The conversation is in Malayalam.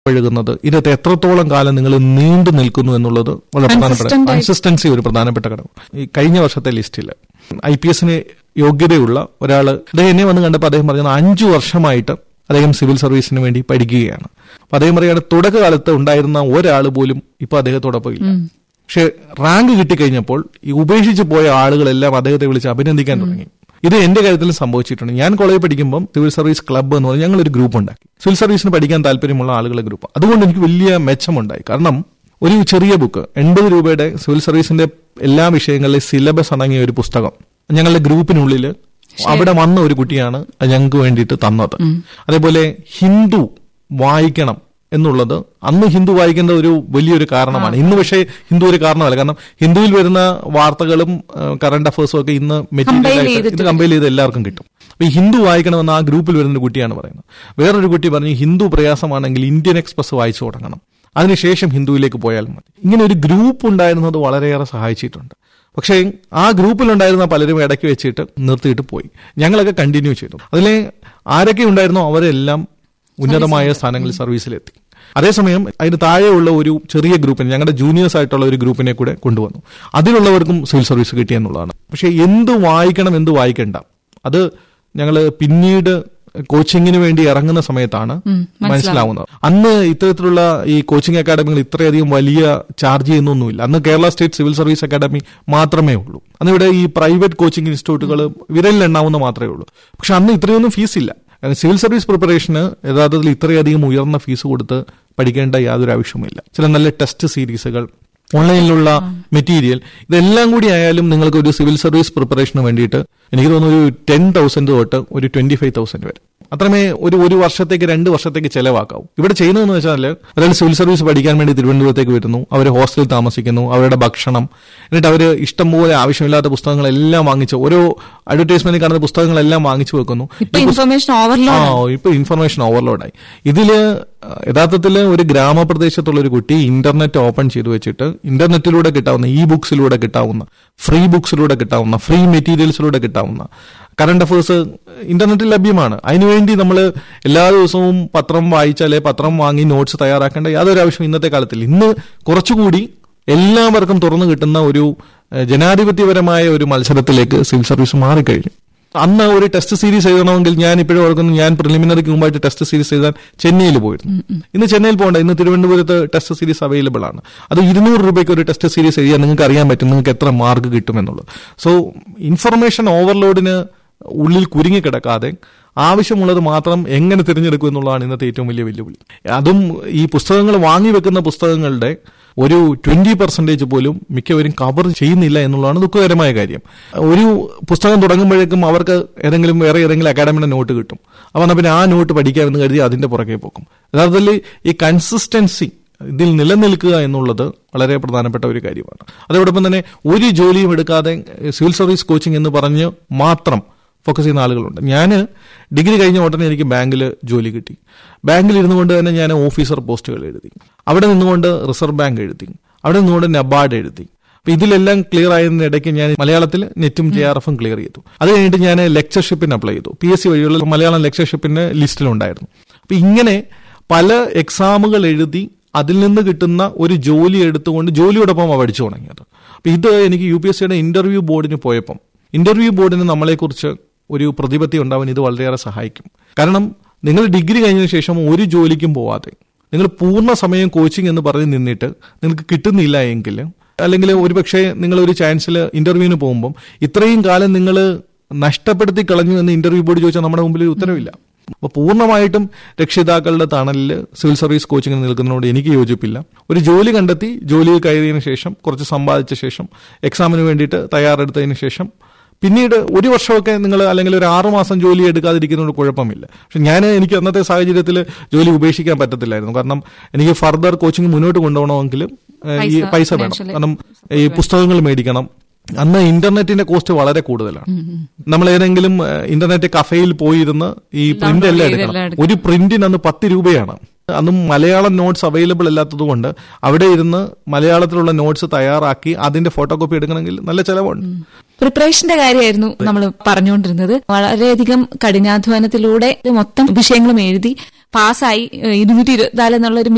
പഴകുന്നത് ഇതിനകത്ത് എത്രത്തോളം കാലം നിങ്ങൾ നീണ്ടു നിൽക്കുന്നു എന്നുള്ളത് വളരെ പ്രധാനപ്പെട്ട Consistent ആയി- കൺസിസ്റ്റൻസി ഒരു പ്രധാനപ്പെട്ട ഘടകം ഈ കഴിഞ്ഞ വർഷത്തെ ലിസ്റ്റിൽ ഐ പി എസിന് യോഗ്യതയുള്ള ഒരാൾ അദ്ദേഹം എന്നെ വന്ന് കണ്ടപ്പോൾ അദ്ദേഹം പറഞ്ഞത് അഞ്ചു വർഷമായിട്ട് അദ്ദേഹം സിവിൽ സർവീസിന് വേണ്ടി പഠിക്കുകയാണ് അപ്പൊ അദ്ദേഹം പറയുകയാണ് തുടക്കകാലത്ത് ഉണ്ടായിരുന്ന ഒരാൾ പോലും ഇപ്പൊ അദ്ദേഹത്തോടൊപ്പം ഇല്ല പക്ഷെ റാങ്ക് കിട്ടിക്കഴിഞ്ഞപ്പോൾ ഈ ഉപേക്ഷിച്ച് പോയ ആളുകളെല്ലാം അദ്ദേഹത്തെ വിളിച്ച് അഭിനന്ദിക്കാൻ തുടങ്ങി ഇത് എന്റെ കാര്യത്തിലും സംഭവിച്ചിട്ടുണ്ട് ഞാൻ കോളേജിൽ പഠിക്കുമ്പോൾ സിവിൽ സർവീസ് ക്ലബ്ബ് എന്ന് പറഞ്ഞാൽ ഞങ്ങൾ ഒരു ഗ്രൂപ്പ് ഉണ്ടാക്കി സിവിൽ സർവീസിന് പഠിക്കാൻ താല്പര്യമുള്ള ആളുകളുടെ ഗ്രൂപ്പ് അതുകൊണ്ട് എനിക്ക് വലിയ മെച്ചമുണ്ടായി കാരണം ഒരു ചെറിയ ബുക്ക് എൺപത് രൂപയുടെ സിവിൽ സർവീസിന്റെ എല്ലാ വിഷയങ്ങളിലെ സിലബസ് അടങ്ങിയ ഒരു പുസ്തകം ഞങ്ങളുടെ ഗ്രൂപ്പിനുള്ളിൽ അവിടെ വന്ന ഒരു കുട്ടിയാണ് അത് ഞങ്ങൾക്ക് വേണ്ടിയിട്ട് തന്നത് അതേപോലെ ഹിന്ദു വായിക്കണം എന്നുള്ളത് അന്ന് ഹിന്ദു വായിക്കേണ്ട ഒരു വലിയൊരു കാരണമാണ് ഇന്ന് പക്ഷേ ഹിന്ദു ഒരു കാരണമല്ല കാരണം ഹിന്ദുവിൽ വരുന്ന വാർത്തകളും കറണ്ട് അഫേഴ്സും ഒക്കെ ഇന്ന് മെറ്റീരിയൽ ആയിട്ട് ഇത് കമ്പയർ ചെയ്ത് എല്ലാവർക്കും കിട്ടും അപ്പൊ ഈ ഹിന്ദു വായിക്കണമെന്ന് ആ ഗ്രൂപ്പിൽ വരുന്ന ഒരു കുട്ടിയാണ് പറയുന്നത് വേറൊരു കുട്ടി പറഞ്ഞു ഹിന്ദു പ്രയാസമാണെങ്കിൽ ഇന്ത്യൻ എക്സ്പ്രസ് വായിച്ചു തുടങ്ങണം അതിനുശേഷം ഹിന്ദുവിലേക്ക് പോയാൽ മതി ഇങ്ങനെ ഒരു ഗ്രൂപ്പ് ഉണ്ടായിരുന്നത് വളരെയേറെ സഹായിച്ചിട്ടുണ്ട് പക്ഷേ ആ ഗ്രൂപ്പിലുണ്ടായിരുന്ന പലരും ഇടയ്ക്ക് വെച്ചിട്ട് നിർത്തിയിട്ട് പോയി ഞങ്ങളൊക്കെ കണ്ടിന്യൂ ചെയ്തു അതിലെ ആരൊക്കെ ഉണ്ടായിരുന്നോ അവരെല്ലാം ഉന്നതമായ സ്ഥാനങ്ങളിൽ സർവീസിലെത്തി അതേസമയം അതിന് താഴെയുള്ള ഒരു ചെറിയ ഗ്രൂപ്പിനെ ഞങ്ങളുടെ ജൂനിയേഴ്സ് ആയിട്ടുള്ള ഒരു ഗ്രൂപ്പിനെ കൂടെ കൊണ്ടുവന്നു അതിലുള്ളവർക്കും സിവിൽ സർവീസ് കിട്ടിയെന്നുള്ളതാണ് പക്ഷെ എന്ത് വായിക്കണം എന്ത് വായിക്കണ്ട അത് ഞങ്ങൾ പിന്നീട് കോച്ചിങ്ങിന് വേണ്ടി ഇറങ്ങുന്ന സമയത്താണ് മനസ്സിലാവുന്നത് അന്ന് ഇത്തരത്തിലുള്ള ഈ കോച്ചിങ് അക്കാഡമികൾ ഇത്രയധികം വലിയ ചാർജ് ചെയ്യുന്നൊന്നുമില്ല അന്ന് Kerala state civil service academy മാത്രമേ ഉള്ളൂ അന്ന് ഇവിടെ ഈ പ്രൈവറ്റ് കോച്ചിങ് ഇൻസ്റ്റിറ്റ്യൂട്ടുകൾ വിരലിലെണ്ണാവുന്ന മാത്രമേ ഉള്ളൂ പക്ഷെ അന്ന് ഇത്രയൊന്നും ഫീസില്ല കാരണം സിവിൽ സർവീസ് പ്രിപ്പറേഷന് യഥാർത്ഥത്തിൽ ഇത്രയധികം ഉയർന്ന ഫീസ് കൊടുത്ത് പഠിക്കേണ്ട യാതൊരു ആവശ്യവുമില്ല ചില നല്ല ടെസ്റ്റ് സീരീസുകൾ ഓൺലൈനിലുള്ള മെറ്റീരിയൽ ഇതെല്ലാം കൂടി ആയാലും നിങ്ങൾക്ക് ഒരു സിവിൽ സർവീസ് പ്രിപ്പറേഷന് വേണ്ടിയിട്ട് എനിക്ക് തോന്നുന്നു ഒരു ടെൻ തൗസൻഡ് തൊട്ട് ഒരു ട്വന്റി ഫൈവ് തൗസൻഡ് വരെ അത്രമേ ഒരു ഒരു വർഷത്തേക്ക് രണ്ട് വർഷത്തേക്ക് ചെലവാക്കാവൂ ഇവിടെ ചെയ്യുന്നതെന്ന് വെച്ചാൽ ഒരാൾ സിവിൽ സർവീസ് പഠിക്കാൻ വേണ്ടി തിരുവനന്തപുരത്തേക്ക് വരുന്നു അവർ ഹോസ്റ്റലിൽ താമസിക്കുന്നു അവരുടെ ഭക്ഷണം എന്നിട്ട് അവർ ഇഷ്ടംപോലെ ആവശ്യമില്ലാത്ത പുസ്തകങ്ങളെല്ലാം വാങ്ങിച്ച് ഓരോ അഡ്വർടൈസ്മെന്റിൽ കാണുന്ന പുസ്തകങ്ങളെല്ലാം വാങ്ങിച്ചു വെക്കുന്നു ഇപ്പൊ ഇൻഫർമേഷൻ ഓവർലോഡ് ആ ഇപ്പൊ ഇൻഫർമേഷൻ ഓവർലോഡായി ഇതില് യഥാർത്ഥത്തിൽ ഒരു ഗ്രാമപ്രദേശത്തുള്ള ഒരു കുട്ടി ഇന്റർനെറ്റ് ഓപ്പൺ ചെയ്തു വെച്ചിട്ട് ഇന്റർനെറ്റിലൂടെ കിട്ടാവുന്ന ഇ ബുക്സിലൂടെ കിട്ടാവുന്ന ഫ്രീ ബുക്സിലൂടെ കിട്ടാവുന്ന ഫ്രീ മെറ്റീരിയൽസിലൂടെ കിട്ടാവുന്ന കറണ്ട് അഫേഴ്സ് ഇന്റർനെറ്റിൽ ലഭ്യമാണ് അതിനുവേണ്ടി നമ്മൾ എല്ലാ ദിവസവും പത്രം വായിച്ചാലേ പത്രം വാങ്ങി നോട്ട്സ് തയ്യാറാക്കേണ്ട യാതൊരു ആവശ്യം ഇന്നത്തെ കാലത്തിൽ ഇന്ന് കുറച്ചുകൂടി എല്ലാവർക്കും തുറന്നു കിട്ടുന്ന ഒരു ഏഹ്, ജനാധിപത്യപരമായ ഒരു മത്സരത്തിലേക്ക് സിവിൽ സർവീസ് മാറിക്കഴിഞ്ഞു അന്ന് ഒരു ടെസ്റ്റ് സീരീസ് എഴുതണമെങ്കിൽ ഞാൻ ഇപ്പോഴും ഓർക്കുന്നു ഞാൻ പ്രിലിമിനറിക്ക് മുമ്പായിട്ട് ടെസ്റ്റ് സീരീസ് എഴുതാൻ ചെന്നൈയിൽ പോയിരുന്നു ഇന്ന് ചെന്നൈയിൽ പോകണ്ട ഇന്ന് തിരുവനന്തപുരത്ത് ടെസ്റ്റ് സീരീസ് അവൈലബിൾ ആണ് അത് ഇരുന്നൂറ് രൂപയ്ക്ക് ഒരു ടെസ്റ്റ് സീരീസ് എഴുതിയാൽ നിങ്ങൾക്ക് അറിയാൻ പറ്റും നിങ്ങൾക്ക് എത്ര മാർക്ക് കിട്ടുമെന്നുള്ളത് സോ ഇൻഫർമേഷൻ ഓവർലോഡിന് ഉള്ളിൽ കുരുങ്ങിക്കിടക്കാതെ ആവശ്യമുള്ളത് മാത്രം എങ്ങനെ തിരഞ്ഞെടുക്കും എന്നുള്ളതാണ് ഇന്നത്തെ ഏറ്റവും വലിയ വെല്ലുവിളി അതും ഈ പുസ്തകങ്ങൾ വാങ്ങി വെക്കുന്ന പുസ്തകങ്ങളുടെ ഒരു ട്വന്റി പെർസെന്റേജ് പോലും മിക്കവരും കവർ ചെയ്യുന്നില്ല എന്നുള്ളതാണ് ദുഃഖകരമായ കാര്യം ഒരു പുസ്തകം തുടങ്ങുമ്പോഴേക്കും അവർക്ക് ഏതെങ്കിലും വേറെ ഏതെങ്കിലും അക്കാഡമിയുടെ നോട്ട് കിട്ടും അപ്പോൾ എന്നാൽ പിന്നെ ആ നോട്ട് പഠിക്കാമെന്ന് കരുതി അതിന്റെ പുറകെ പോകും യഥാർത്ഥത്തിൽ ഈ കൺസിസ്റ്റൻസി ഇതിൽ നിലനിൽക്കുക എന്നുള്ളത് വളരെ പ്രധാനപ്പെട്ട ഒരു കാര്യമാണ് അതോടൊപ്പം തന്നെ ഒരു ജോലിയും എടുക്കാതെ സിവിൽ സർവീസ് കോച്ചിങ് എന്ന് പറഞ്ഞ് മാത്രം ഫോക്കസ് ചെയ്യുന്ന ആളുകളുണ്ട് ഞാൻ ഡിഗ്രി കഴിഞ്ഞ ഉടനെ എനിക്ക് ബാങ്കിൽ ജോലി കിട്ടി ബാങ്കിൽ ഇരുന്നുകൊണ്ട് തന്നെ ഞാൻ ഓഫീസർ പോസ്റ്റുകൾ എഴുതി അവിടെ നിന്നുകൊണ്ട് റിസർവ് ബാങ്ക് എഴുതി അവിടെ നിന്നുകൊണ്ട് നബാർഡ് എഴുതി അപ്പൊ ഇതിലെല്ലാം ക്ലിയർ ആയതിനിടയ്ക്ക് ഞാൻ മലയാളത്തിൽ നെറ്റും ജെ ആർ എഫും ക്ലിയർ ചെയ്തു അത് കഴിഞ്ഞിട്ട് ഞാൻ ലെക്ചർഷിപ്പിന് അപ്ലൈ ചെയ്തു പി എസ് സി വഴിയുള്ള മലയാളം ലെക്ചർഷിപ്പിന്റെ ലിസ്റ്റിലുണ്ടായിരുന്നു അപ്പൊ ഇങ്ങനെ പല എക്സാമുകൾ എഴുതി അതിൽ നിന്ന് കിട്ടുന്ന ഒരു ജോലി എടുത്തുകൊണ്ട് ജോലിയോടൊപ്പം പഠിച്ചു തുടങ്ങിയത് അപ്പൊ ഇത് എനിക്ക് യു പി എസ് സിയുടെ ഇന്റർവ്യൂ ബോർഡിന് പോയപ്പം ഇന്റർവ്യൂ ബോർഡിന് നമ്മളെക്കുറിച്ച് ഒരു പ്രതിപത്തി ഉണ്ടാവാൻ ഇത് വളരെയേറെ സഹായിക്കും കാരണം നിങ്ങൾ ഡിഗ്രി കഴിഞ്ഞതിന് ശേഷം ഒരു ജോലിക്കും പോവാതെ നിങ്ങൾ പൂർണ്ണ സമയം കോച്ചിങ് എന്ന് പറഞ്ഞ് നിന്നിട്ട് നിങ്ങൾക്ക് കിട്ടുന്നില്ല എങ്കിൽ അല്ലെങ്കിൽ ഒരുപക്ഷെ നിങ്ങൾ ഒരു ചാൻസിൽ ഇന്റർവ്യൂവിന് പോകുമ്പം ഇത്രയും കാലം നിങ്ങൾ നഷ്ടപ്പെടുത്തി കളഞ്ഞു എന്ന് ഇന്റർവ്യൂ ബോർഡ് ചോദിച്ചാൽ നമ്മുടെ മുമ്പിൽ ഒരു ഉത്തരവില്ല അപ്പൊ പൂർണ്ണമായിട്ടും രക്ഷിതാക്കളുടെ തണലിൽ സിവിൽ സർവീസ് കോച്ചിങ്ങിന് നിൽക്കുന്നതിനോട് എനിക്ക് യോജിപ്പില്ല ഒരു ജോലി കണ്ടെത്തി ജോലിയിൽ കയറിയതിനു ശേഷം കുറച്ച് സമ്പാദിച്ച ശേഷം എക്സാമിന് വേണ്ടിയിട്ട് തയ്യാറെടുത്തതിന് ശേഷം പിന്നീട് ഒരു വർഷമൊക്കെ നിങ്ങൾ അല്ലെങ്കിൽ ഒരു ആറു മാസം ജോലി എടുക്കാതിരിക്കുന്നതുകൊണ്ട് കുഴപ്പമില്ല പക്ഷെ ഞാൻ എനിക്ക് അന്നത്തെ സാഹചര്യത്തിൽ ജോലി ഉപേക്ഷിക്കാൻ പറ്റത്തില്ലായിരുന്നു കാരണം എനിക്ക് ഫർദർ കോച്ചിങ് മുന്നോട്ട് കൊണ്ടുപോകണമെങ്കിൽ ഏഹ്, ഈ പൈസ, പൈസ വേണം financially. കാരണം ഈ പുസ്തകങ്ങൾ മേടിക്കണം അന്ന് ഇന്റർനെറ്റിന്റെ കോസ്റ്റ് വളരെ കൂടുതലാണ് നമ്മൾ ഏതെങ്കിലും ഏഹ്, ഇന്റർനെറ്റ് കഫേയിൽ പോയിരുന്ന് ഈ പ്രിന്റ് എല്ലാം download ചെയ്ത് എടുക്കണം എല്ലാം ഒരു പ്രിന്റിന് അന്ന് പത്ത് രൂപയാണ് അന്നും മലയാളം നോട്ട്സ് അവൈലബിൾ അല്ലാത്തത് കൊണ്ട് അവിടെ ഇരുന്ന് മലയാളത്തിലുള്ള നോട്ട്സ് തയ്യാറാക്കി അതിന്റെ ഫോട്ടോ കോപ്പി എടുക്കണമെങ്കിൽ നല്ല ചെലവുണ്ട് പ്രിപ്പറേഷന്റെ കാര്യമായിരുന്നു നമ്മൾ പറഞ്ഞുകൊണ്ടിരുന്നത് വളരെയധികം കഠിനാധ്വാനത്തിലൂടെ ഇത് മൊത്തം വിഷയങ്ങളും എഴുതി പാസ്സായി ഇരുന്നൂറ്റി ഇരുപത്തിനാല് എന്നുള്ള ഒരു